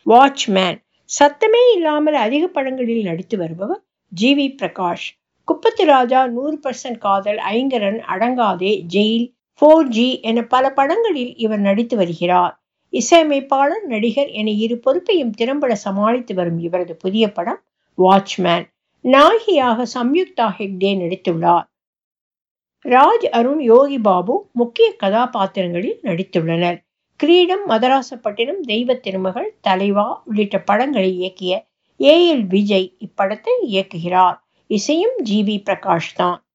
watchman சத்தமே இல்லாமல் அதிக படங்களில் நடித்து வருபவர் ஜி வி பிரகாஷ் குப்பத்து ராஜா நூறு percent Kadhal Ayngaran Adangathey Jail four G என பல படங்களில் இவர் நடித்து வருகிறார் இசையமைப்பாளர் நடிகர் என இரு பொறுப்பையும் திறம்பட சமாளித்து வரும் இவரது புதிய படம் வாட்ச்மேன் நாயகியாக சம்யுக்தா ஹெக்டே நடித்துள்ளார் ராஜ் அருண் யோகி பாபு முக்கிய கதாபாத்திரங்களில் நடித்துள்ளனர் கிரீடம் மதராசப்பட்டினம் தெய்வ திருமகள் தலைவா உள்ளிட்ட படங்களை இயக்கிய ஏ எல் விஜய் இப்படத்தை இயக்குகிறார் இசையும் ஜி வி பிரகாஷ் தான்